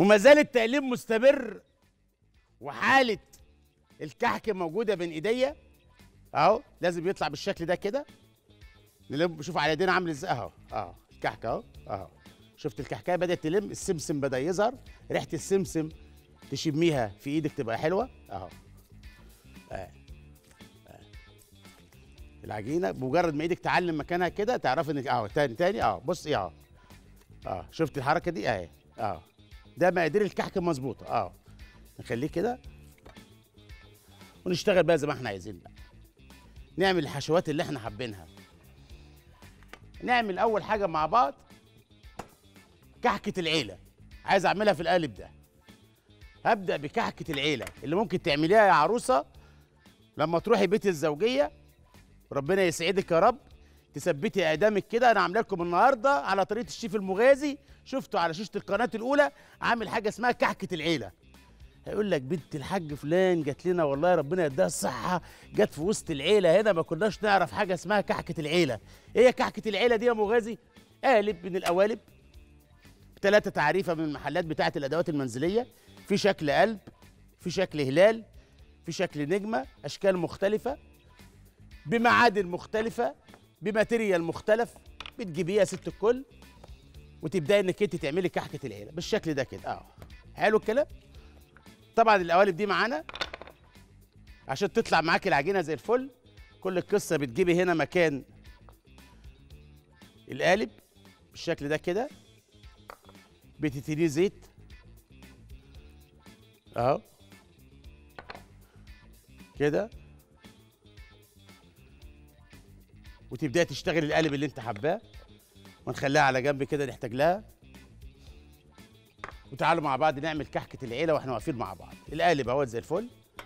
وما زال التقليب مستمر وحاله الكحك موجوده بين ايديا اهو لازم يطلع بالشكل ده كده نلم شوف على ايدينا عامل ازاي اهو اهو الكحك اهو اهو شفت الكحكايه بدات تلم السمسم بدا يظهر ريحه السمسم تشميها في ايدك تبقى حلوه اهو آه. آه. العجينه بمجرد ما ايدك تعلم مكانها كده تعرف انك اهو تاني تاني اهو بص ايه اهو اه شفت الحركه دي اهي اه ده مقادير الكحك مظبوطه اه نخليه كده ونشتغل بقى زي ما احنا عايزين بقى نعمل الحشوات اللي احنا حابينها نعمل اول حاجه مع بعض كحكه العيله عايز اعملها في القالب ده هبدا بكحكه العيله اللي ممكن تعمليها يا عروسه لما تروحي بيت الزوجيه ربنا يسعدك يا رب تثبتي اقدامك كده انا عامله لكم النهارده على طريقه الشيف المغازي شفتوا على شاشه القناه الاولى عامل حاجه اسمها كحكه العيله هيقول لك بنت الحاج فلان جات لنا والله ربنا يديها الصحه جت في وسط العيله هنا ما كناش نعرف حاجه اسمها كحكه العيله ايه هي كحكه العيله دي يا مغازي قالب من القوالب ثلاثة تعريفة من المحلات بتاعة الأدوات المنزلية في شكل قلب في شكل هلال في شكل نجمة أشكال مختلفة بمعادن مختلفة بماتيريال مختلف بتجيبيها يا ست الكل وتبداي انك انت تعملي كحكه العيله بالشكل ده كده اه حلو الكلام طبعا القوالب دي معانا عشان تطلع معاكي العجينه زي الفل كل القصه بتجيبي هنا مكان القالب بالشكل ده كده بتتريه زيت اهو كده وتبداي تشتغل القالب اللي انت حباه ونخليها على جنب كده نحتاج لها وتعالوا مع بعض نعمل كحكه العيله واحنا واقفين مع بعض القالب اهوت زي الفل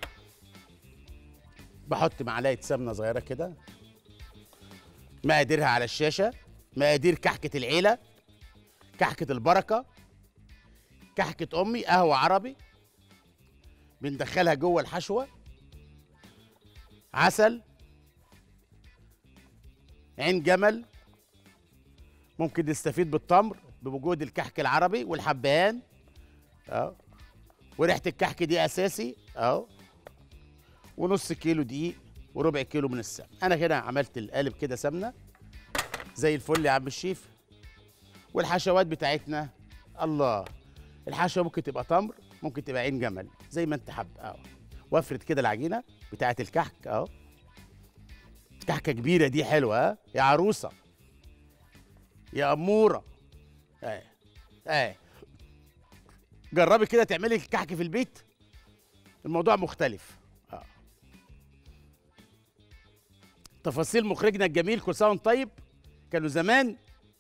بحط معلقه سمنه صغيره كده مقاديرها على الشاشه مقادير كحكه العيله كحكه البركه كحكه امي قهوه عربي بندخلها جوه الحشوه عسل عين جمل ممكن نستفيد بالتمر بوجود الكحك العربي والحبهان اه وريحه الكحك دي اساسي اهو ونص كيلو دقيق وربع كيلو من السمنه انا كده عملت القالب كده سمنه زي الفل يا عم الشيف والحشوات بتاعتنا الله الحشوه ممكن تبقى تمر ممكن تبقى عين جمل زي ما انت حابب اهو وافرد كده العجينه بتاعت الكحك اهو كحكه كبيره دي حلوه ها يا عروسه يا اموره ايه ايه جربي كده تعملي الكحك في البيت الموضوع مختلف اه تفاصيل مخرجنا الجميل كل سنه وانت طيب كانوا زمان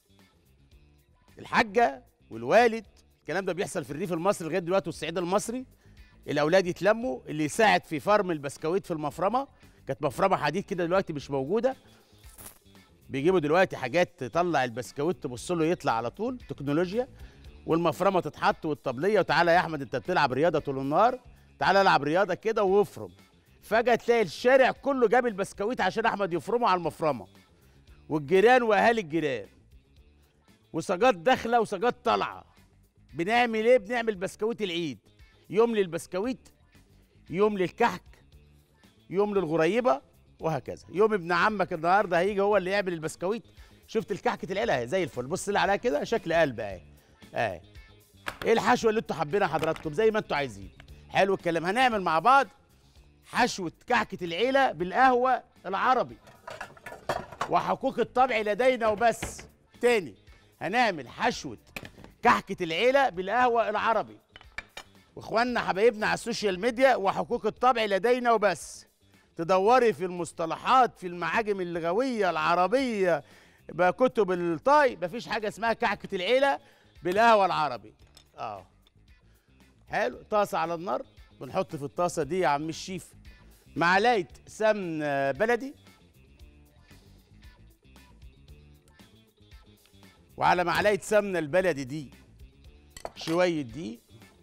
الحاجه والوالد الكلام ده بيحصل في الريف المصري لغايه دلوقتي والصعيد المصري الاولاد يتلموا اللي يساعد في فرم البسكويت في المفرمه كانت مفرمه حديد كده دلوقتي مش موجوده بيجيبوا دلوقتي حاجات تطلع البسكويت تبص له يطلع على طول تكنولوجيا والمفرمه تتحط والطبليه وتعالى يا احمد انت بتلعب رياضه طول النهار تعالى العب رياضه كده وافرم فجاه تلاقي الشارع كله جاب البسكويت عشان احمد يفرمه على المفرمه والجيران واهالي الجيران وسجات داخله وسجات طالعه بنعمل ايه بنعمل بسكويت العيد يوم للبسكويت يوم للكحك يوم للغريبه وهكذا يوم ابن عمك النهارده هيجي هو اللي يعمل البسكويت شفت الكحكه العيله اهي زي الفل بص لي عليها كده شكل قلب اهي اهي ايه الحشوه اللي انتوا حابينها حضراتكم زي ما انتوا عايزين حلو الكلام هنعمل مع بعض حشوه كحكه العيله بالقهوه العربي وحقوق الطبع لدينا وبس تاني هنعمل حشوه كحكه العيله بالقهوه العربي واخواننا حبايبنا على السوشيال ميديا وحقوق الطبع لدينا وبس تدوري في المصطلحات في المعاجم اللغويه العربيه بكتب الطاي مفيش حاجه اسمها كحكه العيله بالقهوه العربي اه حلو طاسه على النار بنحط في الطاسه دي يا عم الشيف معلقه سمن بلدي وعلى معلقه سمنه البلدي دي شويه دقيق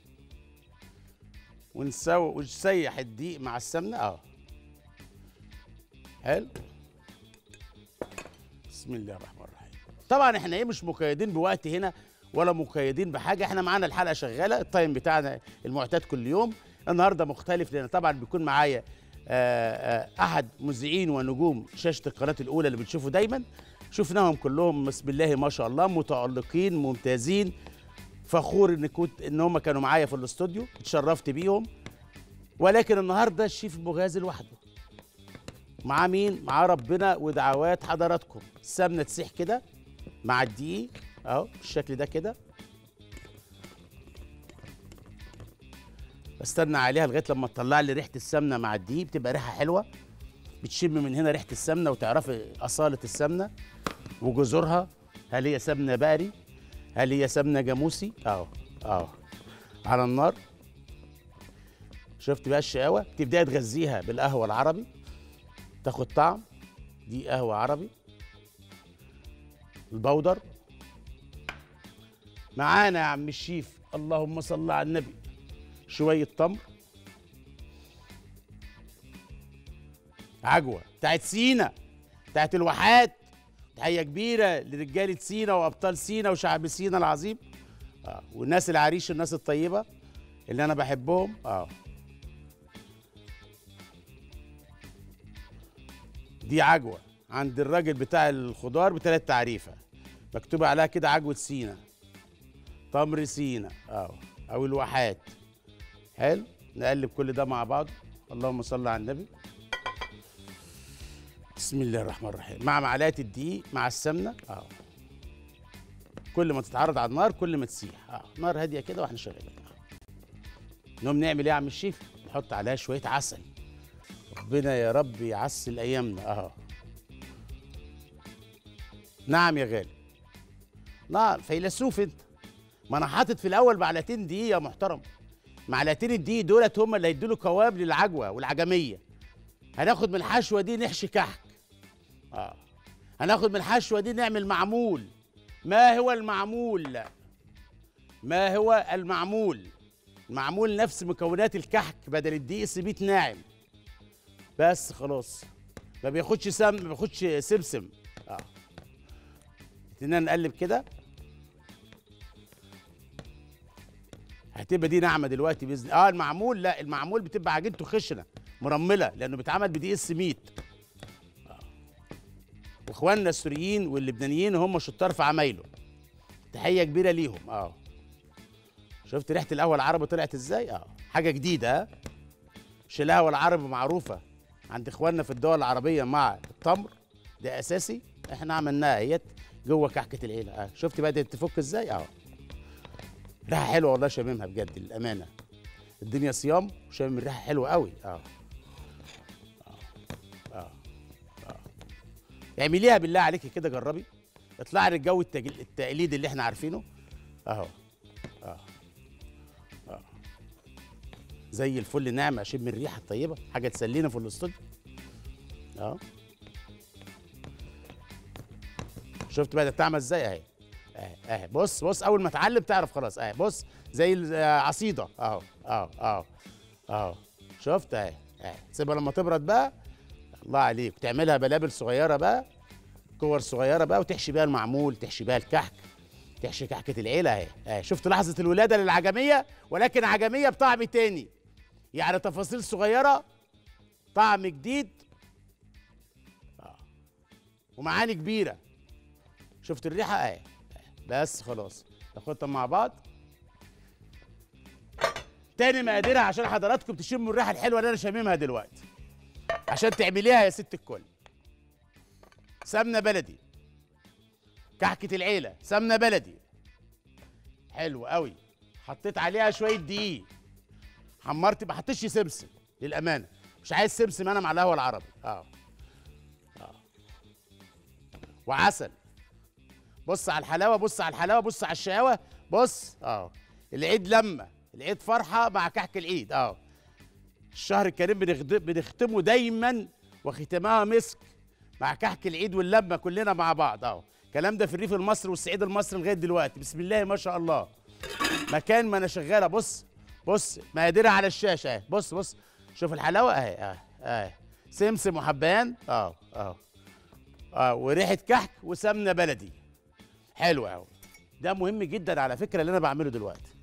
ونسوي ونسيح الدقيق مع السمنه اه حلو بسم الله الرحمن الرحيم طبعا احنا ايه مش مقيدين بوقت هنا ولا مقيدين بحاجه احنا معانا الحلقه شغاله التايم بتاعنا المعتاد كل يوم النهارده مختلف لان طبعا بيكون معايا آه، آه، احد مذيعين ونجوم شاشه القناه الاولى اللي بنشوفه دايما شفناهم كلهم بسم الله ما شاء الله متالقين ممتازين فخور ان كنت ان هم كانوا معايا في الاستوديو اتشرفت بيهم ولكن النهارده الشيف مغازي لوحده مع مين مع ربنا ودعوات حضراتكم السمنه تسيح كده مع الدقيق اهو بالشكل ده كده بستنى عليها لغايه لما تطلع لي ريحه السمنه مع الدقيق بتبقى ريحه حلوه بتشم من هنا ريحه السمنه وتعرفي اصاله السمنه وجذورها هل هي سمنه بقري هل هي سمنه جاموسي اهو اهو على النار شفت بقى الشقاوه تبداي تغذيها بالقهوه العربي تاخد طعم دي قهوه عربي البودر معانا يا عم الشيف اللهم صل على النبي شويه تمر عجوه بتاعت سينا بتاعت الواحات تحيه كبيره لرجاله سينا وابطال سينا وشعب سينا العظيم اه والناس العريش الناس الطيبه اللي انا بحبهم اه دي عجوه عند الراجل بتاع الخضار بتلات تعريفه مكتوب عليها كده عجوه سينا تمر سينا اه او الواحات حلو نقلب كل ده مع بعض اللهم صل على النبي بسم الله الرحمن الرحيم مع معلقه الدقيق مع السمنه اه كل ما تتعرض على النار كل ما تسيح اه نار هاديه كده واحنا شغالين نقوم نعمل ايه يا عم الشيف نحط عليها شويه عسل ربنا يا رب يعسل ايامنا اه نعم يا غالي نعم فيلسوف انت ما انا حاطط في الاول معلقتين دقيق يا محترم معلقتين الدقيق دولت هم اللي هيدوا له قوام للعجوه والعجميه هناخد من الحشوه دي نحشي كحك اه هناخد من الحشوه دي نعمل معمول ما هو المعمول ما هو المعمول المعمول نفس مكونات الكحك بدل الدقيق سميت ناعم بس خلاص ما بياخدش سم ما بياخدش سمسم اه ابتدينا نقلب كده هتبقى دي ناعمه دلوقتي باذن اه المعمول لا المعمول بتبقى عجينته خشنه مرمله لانه بيتعمل بدقيق السميد آه. واخواننا السوريين واللبنانيين هم شطار في عمايله تحيه كبيره ليهم اه شفت ريحه القهوه العربي طلعت ازاي اه حاجه جديده اه مش القهوه العربي معروفه عند اخواننا في الدول العربيه مع التمر ده اساسي احنا عملناها اهيت جوه كحكه العيله اه شفت بدات تفك ازاي اه ريحه حلوه والله شاممها بجد للامانه الدنيا صيام وشامم الريحه حلوه قوي اه اعمليها بالله عليكي كده جربي اطلعي للجو التجل... التقليدي اللي احنا عارفينه اهو اه اه زي الفل ناعم اشم الريحه الطيبه حاجه تسلينا في الاستوديو اه شفت بقى ده بتعمل ازاي اهي اهي اهي بص بص اول ما اتعلم تعرف خلاص اهي بص زي العصيده اهو اهو اهو اهو شفت اهي اهي تسيبها لما تبرد بقى الله عليك تعملها بلابل صغيره بقى كور صغيره بقى وتحشي بيها المعمول تحشي بيها الكحك تحشي كحكه العيله اهي اهي شفت لحظه الولاده للعجميه ولكن عجميه بطعم تاني يعني تفاصيل صغيره طعم جديد آه. ومعاني كبيره شفت الريحه اهي بس خلاص ناخدهم مع بعض تاني مقاديرها عشان حضراتكم تشموا الريحه الحلوه اللي انا شاممها دلوقتي عشان تعمليها يا ست الكل سمنه بلدي كحكه العيله سمنه بلدي حلو قوي حطيت عليها شويه دقيق حمرت ما حطيتش سمسم للامانه مش عايز سمسم انا مع القهوه العربي اه اه وعسل بص على الحلاوه بص على الحلاوه بص على الشقاوه بص اه العيد لما العيد فرحه مع كحك العيد اه الشهر الكريم بنختمه دايما وختمها مسك مع كحك العيد واللمه كلنا مع بعض اهو الكلام ده في الريف المصري والصعيد المصري لغايه دلوقتي بسم الله ما شاء الله مكان ما انا شغاله بص بص مقاديرها على الشاشه اهي بص بص شوف الحلاوه اهي اهي اهي سمسم وحبان اه اه اه وريحه كحك وسمنه بلدي حلوه قوي ده مهم جدا على فكره اللي انا بعمله دلوقتي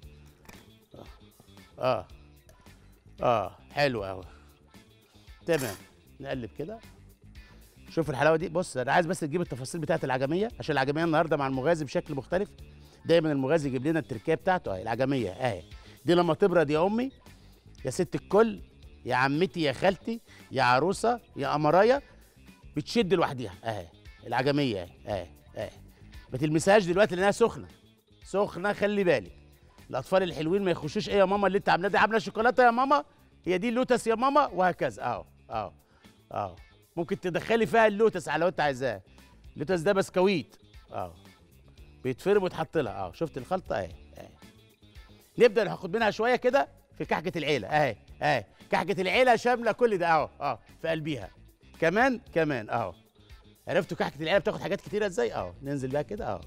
اه اه حلو قوي تمام نقلب كده شوف الحلاوه دي بص انا عايز بس تجيب التفاصيل بتاعت العجميه عشان العجميه النهارده مع المغازي بشكل مختلف دايما المغازي يجيب لنا التركيه بتاعته اهي العجميه اهي دي لما تبرد يا امي يا ست الكل يا عمتي يا خالتي يا عروسه يا قمرايه بتشد لوحديها اهي العجميه اهي اهي اهي ما تلمسهاش دلوقتي لانها سخنه سخنه خلي بالك الاطفال الحلوين ما يخشوش ايه يا ماما اللي انت عاملاه دي عامله شوكولاته يا ماما هي دي اللوتس يا ماما وهكذا اهو اهو اهو ممكن تدخلي فيها اللوتس على لو انت عايزاه اللوتس ده بسكويت اهو بيتفرم ويتحط لها اهو شفت الخلطه اهي اهي نبدا ناخد منها شويه كده في كحكه العيله اهي اهي كحكه العيله شامله كل ده اهو اهو في قلبيها كمان كمان اهو عرفتوا كحكه العيله بتاخد حاجات كتيره ازاي اهو ننزل بقى كده اهو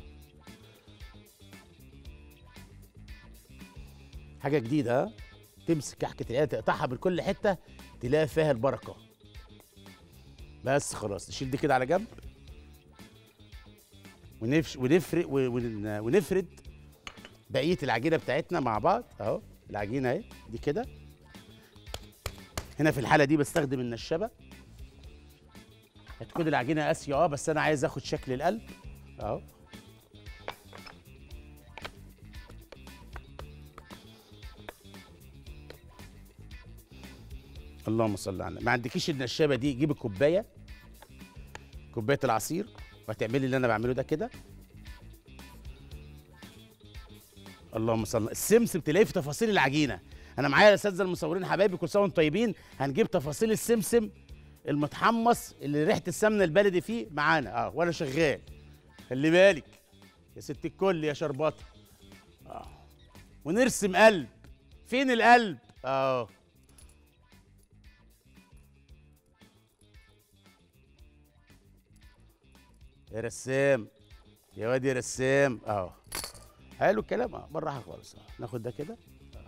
حاجه جديده ها تمسك كحكه العيله تقطعها من كل حته تلاقي فيها البركه بس خلاص نشيل دي كده على جنب ونفش ونفرق ون- ون- ونفرد بقيه العجينه بتاعتنا مع بعض اهو العجينه اهي دي كده هنا في الحاله دي بستخدم النشابه هتكون العجينه قاسيه اه بس انا عايز اخد شكل القلب اهو اللهم صل على النبي ما عندكيش النشابه دي جيبي كوبايه كوبايه العصير وهتعملي اللي انا بعمله ده كده اللهم صل السمسم تلاقيه في تفاصيل العجينه انا معايا الاساتذه المصورين حبايبي كل سنه وانتم طيبين هنجيب تفاصيل السمسم المتحمص اللي ريحه السمنه البلدي فيه معانا اه وانا شغال خلي بالك يا ست الكل يا شربطه اه ونرسم قلب فين القلب اه يا رسام يا واد يا رسام اهو حلو الكلام اه بالراحه خالص اه ناخد ده كده آه.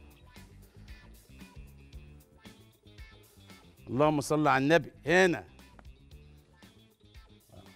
اللهم صل على النبي هنا آه.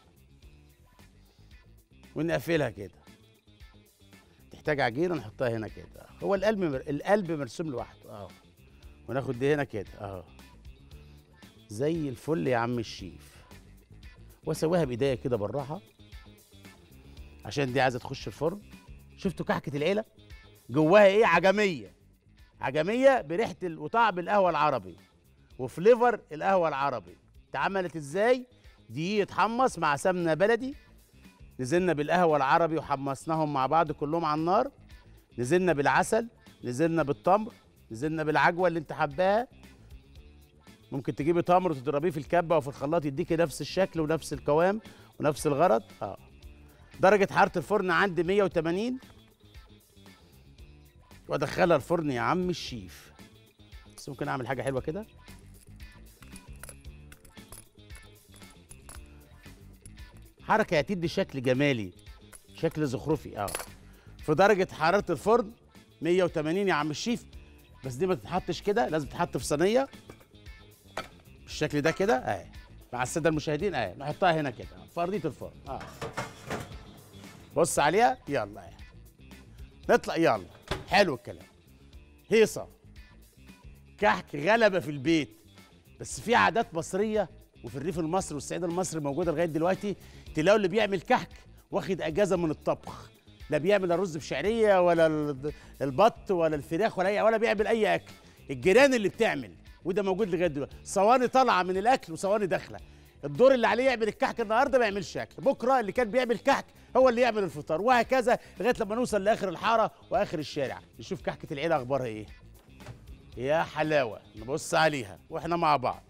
ونقفلها كده تحتاج عجينه نحطها هنا كده آه. هو القلب مر... القلب مرسوم لوحده اه وناخد دي هنا كده اه زي الفل يا عم الشيف واسويها بايديا كده بالراحه عشان دي عايزه تخش الفرن شفتوا كحكه العيله جواها ايه عجميه عجميه بريحه ال- وطعم القهوه العربي وفليفر القهوه العربي اتعملت ازاي دقيق اتحمص مع سمنه بلدي نزلنا بالقهوه العربي وحمصناهم مع بعض كلهم على النار نزلنا بالعسل نزلنا بالتمر نزلنا بالعجوه اللي انت حباها ممكن تجيبي تمر وتضربيه في الكبه وفي الخلاط يديكي نفس الشكل ونفس القوام ونفس الغرض اه درجة حرارة الفرن عندي 180 وادخلها الفرن يا عم الشيف بس ممكن اعمل حاجة حلوة كده حركة هتدي شكل جمالي شكل زخرفي اه في درجة حرارة الفرن 180 يا عم الشيف بس دي ما تتحطش كده لازم تتحط في صينية بالشكل ده كده اهي مع السادة المشاهدين اهي نحطها هنا كده في أرضية الفرن اه بص عليها يلا اهي نطلع يلا حلو الكلام هيصة كحك غلبة في البيت بس في عادات مصرية وفي الريف المصري والصعيد المصري موجودة لغاية دلوقتي تلاقوا اللي بيعمل كحك واخد أجازة من الطبخ لا بيعمل الرز بشعرية ولا ال- البط ولا الفراخ ولا أي ولا بيعمل أي أكل الجيران اللي بتعمل وده موجود لغاية دلوقتي صواني طالعة من الأكل وصواني داخلة الدور اللي عليه يعمل الكحك النهارده ما يعملش اكل بكره اللي كان بيعمل كحك هو اللي يعمل الفطار وهكذا لغايه لما نوصل لاخر الحاره واخر الشارع نشوف كحكه العيله اخبارها ايه يا حلاوه نبص عليها واحنا مع بعض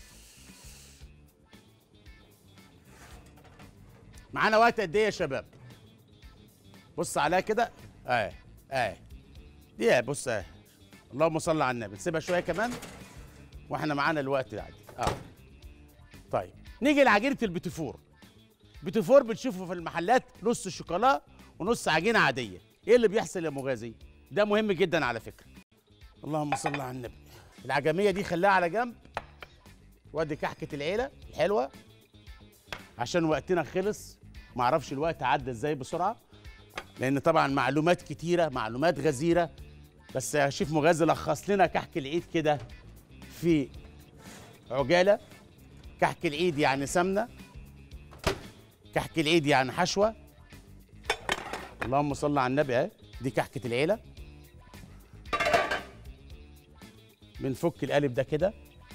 معانا وقت قد ايه يا شباب بص عليها كده اهي اهي دي اهي بص اهي اللهم صل على النبي نسيبها شويه كمان واحنا معانا الوقت عادي اه طيب نيجي لعجينه البيتيفور بيتيفور بنشوفه في المحلات نص شوكولا ونص عجينه عاديه ايه اللي بيحصل يا مغازي ده مهم جدا على فكره اللهم صل على النبي العجميه دي خليها على جنب وادي كحكه العيله الحلوه عشان وقتنا خلص معرفش الوقت عدى ازاي بسرعه لان طبعا معلومات كتيره معلومات غزيره بس يا شيف مغازي لخص لنا كحك العيد كده في عجاله كحك العيد يعني سمنه كحك العيد يعني حشوه اللهم صل على النبي اهي دي كحكه العيله بنفك القالب ده كده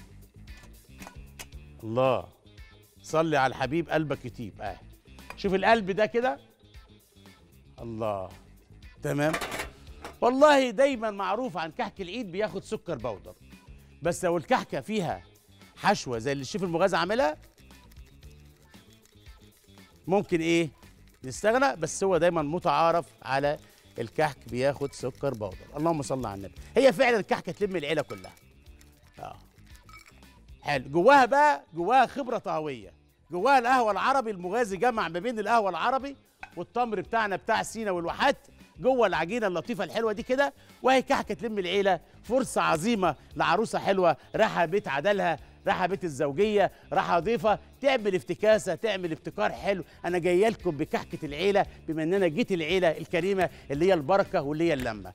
الله صلي على الحبيب قلبك يطيب اهي شوف القلب ده كده الله تمام والله دايما معروف عن كحك العيد بياخد سكر بودر بس لو الكحكه فيها حشوه زي اللي الشيف المغازي عاملها ممكن ايه نستغنى بس هو دايما متعارف على الكحك بياخد سكر بودر اللهم صل على النبي هي فعلا الكحكه تلم العيله كلها اه حلو جواها بقى جواها خبره طهويه جواها القهوه العربي المغازي جمع ما بين القهوه العربي والتمر بتاعنا بتاع سينا والواحات جوه العجينه اللطيفه الحلوه دي كده وهي كحكه تلم العيله فرصه عظيمه لعروسه حلوه رايحه بيت عدلها رايحه بيت الزوجيه رايحه ضيفه تعمل افتكاسه تعمل ابتكار حلو انا جايه لكم بكحكه العيله بما ان انا جيت العيله الكريمه اللي هي البركه واللي هي اللمه